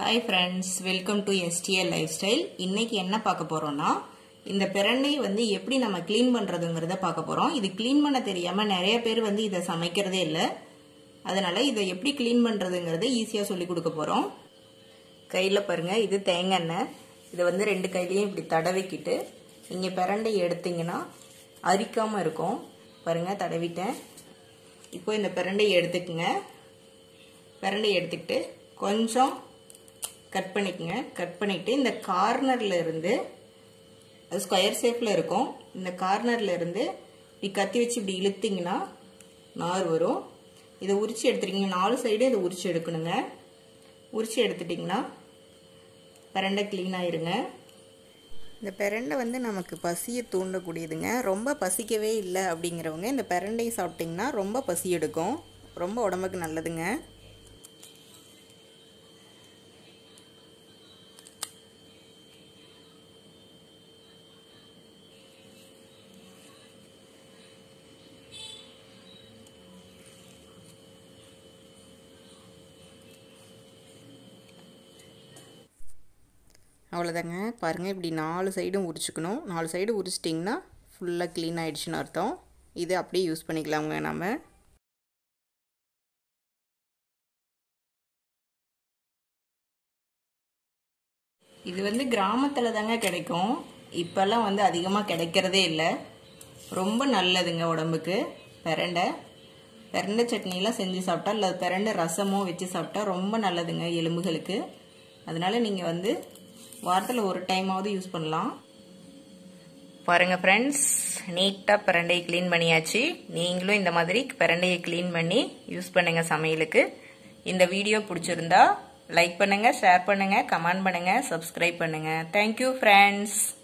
hi friends welcome to STL lifestyle இன்னைக்கு என்ன பார்க்க போறோம்னா இந்த பிரண்டை வந்து எப்படி நம்ம க்ளீன் பண்ணுறதுங்கிறத பார்க்க போகிறோம் இது க்ளீன் பண்ண தெரியாமல் நிறைய பேர் வந்து இதை சமைக்கிறதே இல்லை அதனால இதை எப்படி க்ளீன் பண்ணுறதுங்கிறத ஈஸியாக சொல்லி கொடுக்க போகிறோம் கையில் பாருங்கள் இது தேங்காய் எண்ணெய் இதை வந்து ரெண்டு கையிலையும் இப்படி தடவிக்கிட்டு நீங்கள் பிரண்டை எடுத்தீங்கன்னா அரிக்காமல் இருக்கும் பாருங்கள் தடவிட்டேன் இப்போ இந்த பிரண்டையை எடுத்துக்கங்க பிரண்டையை எடுத்துக்கிட்டு கொஞ்சம் கட் பண்ணிக்கங்க கட் பண்ணிவிட்டு இந்த கார்னரில் இருந்து அது ஸ்கொயர் ஷேப்பில் இருக்கும் இந்த கார்னரில் இருந்து இப்படி கத்தி வச்சு இப்படி இழுத்திங்கன்னா நார் வரும் இதை உரிச்சு எடுத்துருக்கீங்க நாலு சைடும் இதை உரிச்சு எடுக்கணுங்க உரிச்சு எடுத்துட்டிங்கன்னா பிரண்டை க்ளீன் ஆயிருங்க இந்த பிரண்டை வந்து நமக்கு பசியை தூண்டக்கூடியதுங்க ரொம்ப பசிக்கவே இல்லை அப்படிங்கிறவங்க இந்த பிரண்டையை சாப்பிட்டிங்கன்னா ரொம்ப பசி எடுக்கும் ரொம்ப உடம்புக்கு நல்லதுங்க அவ்வளோதாங்க பாருங்கள் இப்படி நாலு சைடும் உரிச்சுக்கணும் நாலு சைடு உரிச்சிட்டிங்கன்னா ஃபுல்லாக க்ளீன் ஆகிடுச்சுன்னு அர்த்தம் இது அப்படியே யூஸ் பண்ணிக்கலாங்க நம்ம இது வந்து கிராமத்தில் தாங்க கிடைக்கும் இப்போல்லாம் வந்து அதிகமாக கிடைக்கிறதே இல்லை ரொம்ப நல்லதுங்க உடம்புக்கு பிரண்டை பிரண்டை சட்னிலாம் செஞ்சு சாப்பிட்டா இல்லை பிரண்டை ரசமோ வச்சு சாப்பிட்டா ரொம்ப நல்லதுங்க எலும்புகளுக்கு அதனால நீங்கள் வந்து வாரத்தில் ஒரு டைமாவது யூஸ் பண்ணலாம் பாருங்கள் ஃப்ரெண்ட்ஸ் நீட்டாக பிரண்டையை க்ளீன் பண்ணியாச்சு நீங்களும் இந்த மாதிரி பிரண்டையை க்ளீன் பண்ணி யூஸ் பண்ணுங்கள் சமையலுக்கு இந்த வீடியோ பிடிச்சிருந்தா லைக் பண்ணுங்கள் ஷேர் பண்ணுங்கள் கமெண்ட் பண்ணுங்கள் சப்ஸ்கிரைப் பண்ணுங்கள் தேங்க்யூ ஃப்ரெண்ட்ஸ்